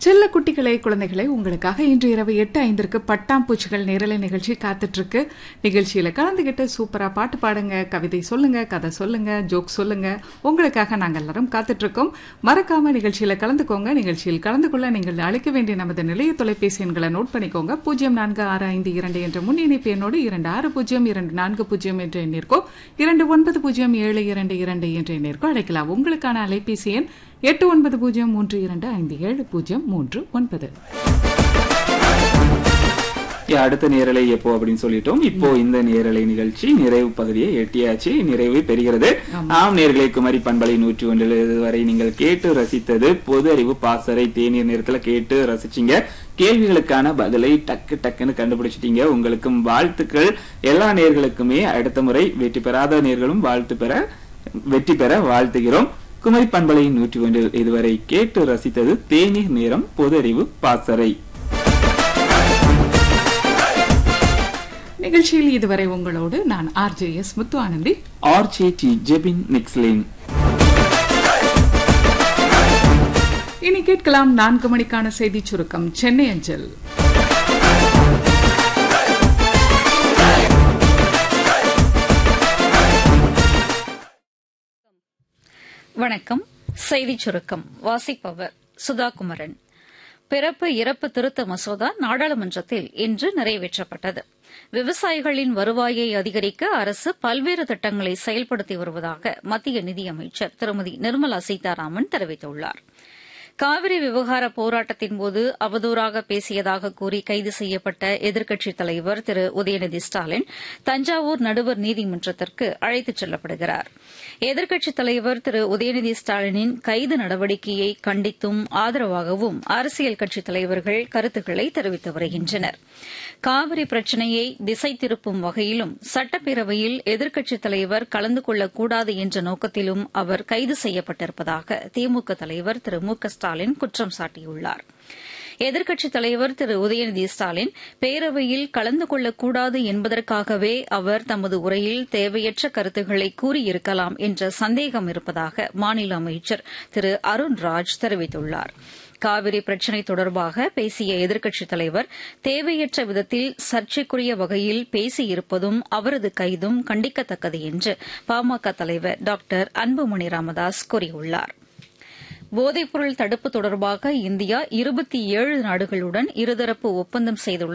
செல்ல குட்டிகளே குழந்தைகளே உங்களுக்காக இன்று இரவு எட்டு ஐந்திற்கு பட்டாம்பூச்சிகள் நேரலை நிகழ்ச்சி காத்துட்டு இருக்கு நிகழ்ச்சியில கலந்துகிட்டு சூப்பரா பாட்டு பாடுங்க கவிதை சொல்லுங்க கதை சொல்லுங்க ஜோக் சொல்லுங்க உங்களுக்காக நாங்க எல்லாரும் காத்துட்டு இருக்கோம் மறக்காம நிகழ்ச்சியில கலந்துக்கோங்க நிகழ்ச்சியில் கலந்து கொள்ள நீங்கள் அழைக்க வேண்டிய நமது நிலைய தொலைபேசி எண்களை நோட் பண்ணிக்கோங்க பூஜ்ஜியம் நான்கு ஆறு ஐந்து இரண்டு என்ற முன் இணைப்பு எண்ணோடு இரண்டு ஆறு பூஜ்ஜியம் இரண்டு நான்கு பூஜ்ஜியம் என்ற எண்ணிற்கோ இரண்டு ஒன்பது பூஜ்ஜியம் ஏழு இரண்டு இரண்டு என்ற எண்ணிற்கோ அழைக்கலாம் உங்களுக்கான அலைபேசி எண் எட்டு ஒன்பது பூஜ்ஜியம் மூன்று இரண்டு ஐந்து ஏழு பூஜ்ஜியம் மூன்று ஒன்பது Yeah, அடுத்த நேரலை எப்போ அப்படின்னு சொல்லிட்டோம் இப்போ இந்த நேரலை நிகழ்ச்சி நிறைவு பகுதியை எட்டியாச்சு நிறைவு பெறுகிறது ஆம் நேர்களை குமரி பண்பலை நூற்றி ஒன்றில் இதுவரை நீங்கள் கேட்டு ரசித்தது பொது அறிவு பாசறை தேநீர் நேரத்துல கேட்டு ரசிச்சீங்க கேள்விகளுக்கான பதிலை டக்கு டக்குன்னு கண்டுபிடிச்சிட்டீங்க உங்களுக்கும் வாழ்த்துக்கள் எல்லா நேர்களுக்குமே அடுத்த முறை வெற்றி பெறாத நேர்களும் வாழ்த்து பெற வெற்றி பெற வாழ்த்துகிறோம் குமரி பண்பலை நூற்றி ஒன்றில் இதுவரை கேட்டு ரசித்தது தேநீர் நேரம் பொது அறிவு பாசறை நிகழ்ச்சியில் இதுவரை உங்களோடு நான் RJ S Muthu Anandhi RJ T Jebin Nixlin இனி கேட்கலாம் நான்கு மணிக்கான செய்தி சுருக்கம் சென்னை அஞ்சல் வணக்கம் செய்திச் சுருக்கம் வாசிப்பவர் சுதாகுமரன் பிறப்பு இறப்பு திருத்த மசோதா நாடாளுமன்றத்தில் இன்று நிறைவேற்றப்பட்டது விவசாயிகளின் வருவாயை அதிகரிக்க அரசு பல்வேறு திட்டங்களை செயல்படுத்தி வருவதாக மத்திய நிதியமைச்சர் திருமதி நிர்மலா சீதாராமன் தெரிவித்துள்ளார் காவிரி விவகார போராட்டத்தின்போது அவதூறாக பேசியதாக கூறி கைது செய்யப்பட்ட எதிர்க்கட்சித் தலைவர் திரு உதயநிதி ஸ்டாலின் தஞ்சாவூர் நடுவர் நீதிமன்றத்திற்கு அழைத்துச் செல்லப்படுகிறார் எதிர்க்கட்சித் தலைவர் திரு உதயநிதி ஸ்டாலினின் கைது நடவடிக்கையை கண்டித்தும் ஆதரவாகவும் அரசியல் கட்சித் தலைவர்கள் கருத்துக்களை தெரிவித்து வருகின்றனர் காவிரி பிரச்சினையை திசை திருப்பும் வகையிலும் சட்டப்பேரவையில் எதிர்க்கட்சித் தலைவர் கலந்து கொள்ளக்கூடாது என்ற நோக்கத்திலும் அவர் கைது செய்யப்பட்டிருப்பதாக திமுக தலைவர் திரு மு க ஸ்டாலின் குற்றம் சாட்டியுள்ளார் எதிர்க்கட்சித் தலைவர் திரு உதயநிதி ஸ்டாலின் பேரவையில் கலந்து கொள்ளக்கூடாது என்பதற்காகவே அவர் தமது உரையில் தேவையற்ற கருத்துக்களை கூறியிருக்கலாம் என்ற சந்தேகம் இருப்பதாக மாநில அமைச்சர் திரு அருண்ராஜ் தெரிவித்துள்ளார் காவிரி பிரச்சினை தொடர்பாக பேசிய எதிர்க்கட்சித் தலைவர் தேவையற்ற விதத்தில் சர்ச்சைக்குரிய வகையில் பேசியிருப்பதும் அவரது கைதும் கண்டிக்கத்தக்கது என்று பாமக தலைவர் டாக்டர் அன்புமணி ராமதாஸ் கூறியுள்ளார் போதைப்பொருள் தடுப்பு தொடர்பாக இந்தியா இருபத்தி ஏழு நாடுகளுடன் இருதரப்பு ஒப்பந்தம் செய்துள்ளது